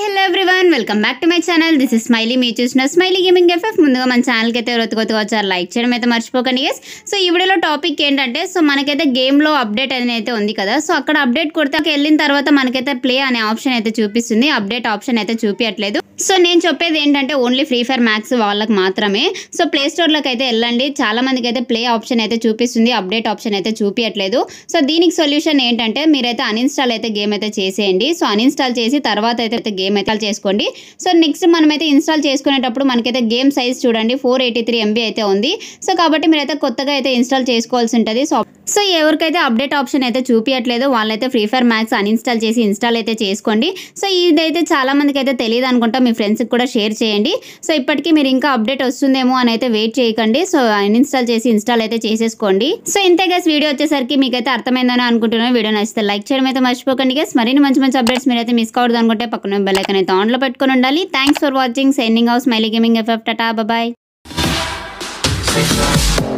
hello everyone welcome back to my channel this is Smiley మీరు చూసిన smiley gaming FF ముందుగా మన ఛానల్కి అయితే రొత్త కొత్తగా వచ్చారు లైక్ చేయడం అయితే మర్చిపోకండి గెస్ సో ఈ వీడియోలో టాపిక్ ఏంటంటే సో మనకైతే గేమ్లో అప్డేట్ అనేది అయితే ఉంది కదా సో అక్కడ అప్డేట్ కొడితే అక్కడ వెళ్ళిన తర్వాత మనకైతే ప్లే అనే ఆప్షన్ అయితే చూపిస్తుంది అప్డేట్ ఆప్షన్ అయితే చూపించట్లేదు సో నేను చెప్పేది ఏంటంటే ఓన్లీ ఫ్రీ ఫైర్ మ్యాక్స్ వాళ్ళకి మాత్రమే సో ప్లే స్టోర్లోకి అయితే వెళ్ళండి చాలా మందికి అయితే ప్లే ఆప్షన్ అయితే చూపిస్తుంది అప్డేట్ ఆప్షన్ అయితే చూపించట్లేదు సో దీనికి సొల్యూషన్ ఏంటంటే మీరైతే అన్ఇన్స్టాల్ అయితే గేమ్ అయితే చేసేయండి సో అన్ఇన్స్టాల్ చేసి తర్వాత అయితే గేమ్ అయితే చేసుకోండి సో నెక్స్ట్ మనమైతే ఇన్స్టాల్ చేసుకునేటప్పుడు మనకైతే గేమ్ సైజ్ చూడండి ఫోర్ ఎయిటీ త్రీ ఎంబీ అయితే ఉంది సో కాబట్టి మీరైతే కొత్తగా అయితే ఇన్స్టాల్ చేసుకోవాల్సి ఉంటుంది సో సో ఎవరికైతే అప్డేట్ ఆప్షన్ అయితే చూపించట్లేదు వాళ్ళైతే ఫ్రీ ఫైర్ మ్యాక్స్ అన్ఇన్స్టాల్ చేసి ఇన్స్టాల్ అయితే చేసుకోండి సో ఇదైతే చాలా మందికి అయితే తెలియదు అనుకుంటా మీ ఫ్రెండ్స్కి కూడా షేర్ చేయండి సో ఇప్పటికీ మీరు ఇంకా అప్డేట్ వస్తుందేమో అని అయితే వెయిట్ చేయకండి సో అన్ఇన్స్టాల్ చేసి ఇన్స్టాల్ అయితే చేసేసుకోండి సో ఇంతే గైస్ వీడియో వచ్చేసరికి మీకైతే అర్థమైందని అనుకుంటున్నాను వీడియో నచ్చితే లైక్ చేయడం అయితే మర్చిపోకండి గైస్ మరిన్ని మంచి మంచి అప్డేట్స్ మీరైతే మిస్ కావద్దు అనుకుంటే పక్కన బెల్ ఐకాన్ అయితే ఆన్లో పెట్టుకొని ఉండాలి థ్యాంక్స్ ఫర్ వాచింగ్ సైనింగ్ హౌస్ Smiley gaming FF tata bye